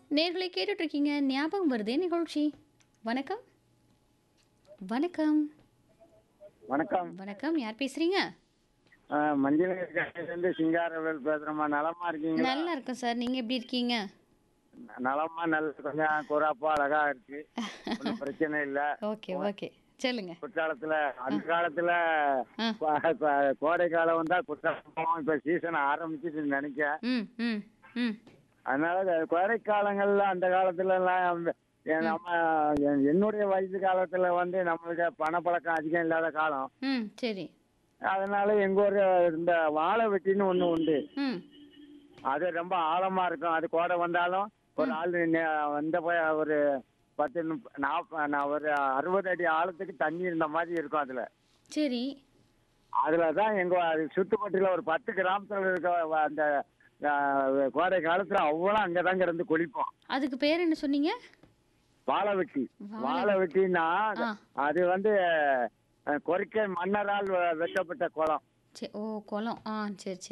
நேர்களை கேட்டுட்டு இருக்கீங்க ஞாபகம் வருதே நிகழ்ச்சி வணக்கம் வணக்கம் வணக்கம் வணக்கம் யார் பேசுறீங்க ஆஹ் மஞ்சள் இருந்து சிங்காரவேல் பேசுறேம்மா நலமா இருக்கீங்க நல்லா இருக்கும் சார் நீங்க எப்படி இருக்கீங்க நலமா நல்ல கொஞ்சம் குறாப்பா அழகா இருக்கு ஒன்றும் பிரச்சனை இல்ல ஓகே ஓகே சொல்லுங்க குற்றாலத்துல அந்த காலத்துல ஆ. ப- ப- கோடை காலம் வந்தா குற்றாலம் இப்ப சீசன் ஆரம்பிச்சிட்டு நினைக்க ம் ம் ம் அதனால இந்த கோடை காலங்கள்ல அந்த காலத்துல எல்லாம் எ- நம்ம எ- என்னுடைய வயசு காலத்துல வந்து நம்மளுக்கு பணப்பழக்கம் அதிகம் இல்லாத காலம் ம் சரி அதனால எங்க ஊர் இந்த வாழை வெட்டின்னு ஒண்ணு உண்டு ம் அது ரொம்ப ஆழமா இருக்கும் அது கோடை வந்தாலும் ஒரு ஆள் நெ- வந்த போய் ஒரு பத்து முப்ப- நாப்ப நான் ஒரு அறுபது அடி ஆழத்துக்கு தண்ணி இருந்த மாதிரி இருக்கும் அதுல சரி அதுல தான் எங்க அது சுத்துப்பட்டியில ஒரு பத்து கிராமத்துல இருக்க வ- அந்த அஹ், கோடை காலத்துல அவ்வளோ அங்கதாங்க இருந்து குளிப்போம் அதுக்கு பேர் என்ன சொன்னீங்க வாழை வெட்டி வாழை வாழை வெட்டினா ஆ. அது வந்து அஹ், கொறிக்கை மன்னரால் வெ- வெட்டப்பட்ட குளம் சரி ஓ குளம் ஆ சரி சரி